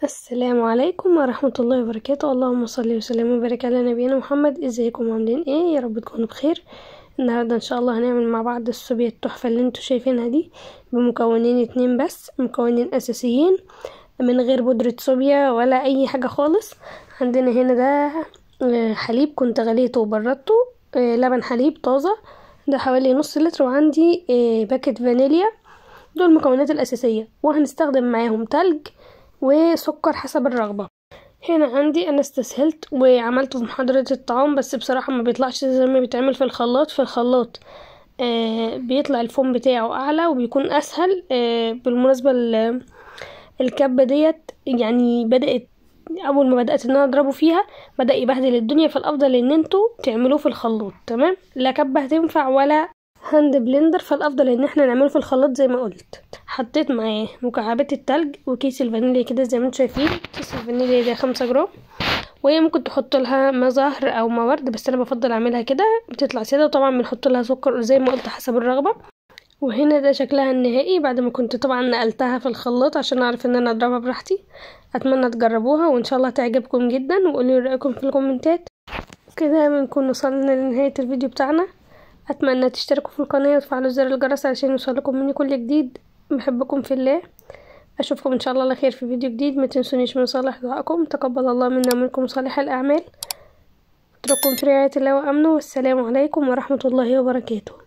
السلام عليكم ورحمة الله وبركاته اللهم صل وسلم وبارك على نبينا محمد ازيكم عاملين ايه يا رب تكونوا بخير النهاردة ان شاء الله هنعمل مع بعض الصوبيا التحفة اللي انتوا شايفينها دي بمكونين اتنين بس مكونين اساسيين من غير بودرة صوبيا ولا اي حاجة خالص عندنا هنا ده آه، حليب كنت غليته وبردته آه، لبن حليب طازة ده حوالي نص لتر وعندي آه، باكت فانيليا دول المكونات الأساسية وهنستخدم معاهم تلج وسكر حسب الرغبة هنا عندي أنا استسهلت وعملته في محاضرة الطعام بس بصراحة ما بيطلعش زي ما بيتعمل في الخلاط في الخلاط آه بيطلع الفوم بتاعه أعلى وبيكون أسهل آه بالمناسبة ال- الكبة ديت يعني بدأت أول ما بدأت إن أنا أضربه فيها بدأ يبهدل الدنيا فالأفضل إن انتوا تعملوه في الخلاط تمام لا كبة هتنفع ولا هاند بلندر فالافضل ان احنا نعمله في الخلاط زي ما قلت حطيت معاه مكعبات التلج وكيس الفانيليا كده زي ما انتم شايفين كيس الفانيليا ده خمسة جرام وهي ممكن تحط لها ما زهر او ما ورد بس انا بفضل اعملها كده بتطلع ساده وطبعا بنحط لها سكر زي ما قلت حسب الرغبه وهنا ده شكلها النهائي بعد ما كنت طبعا نقلتها في الخلاط عشان اعرف ان انا اضربها براحتي اتمنى تجربوها وان شاء الله تعجبكم جدا وقولوا رايكم في الكومنتات كده بنكون وصلنا لنهايه الفيديو بتاعنا اتمنى تشتركوا في القناه وتفعلوا زر الجرس علشان يوصلكم مني كل جديد بحبكم في الله اشوفكم ان شاء الله على خير في فيديو جديد ما تنسونيش من صالح دعائكم تقبل الله منا ومنكم صالح الاعمال اترككم في رعايه الله وامنه والسلام عليكم ورحمه الله وبركاته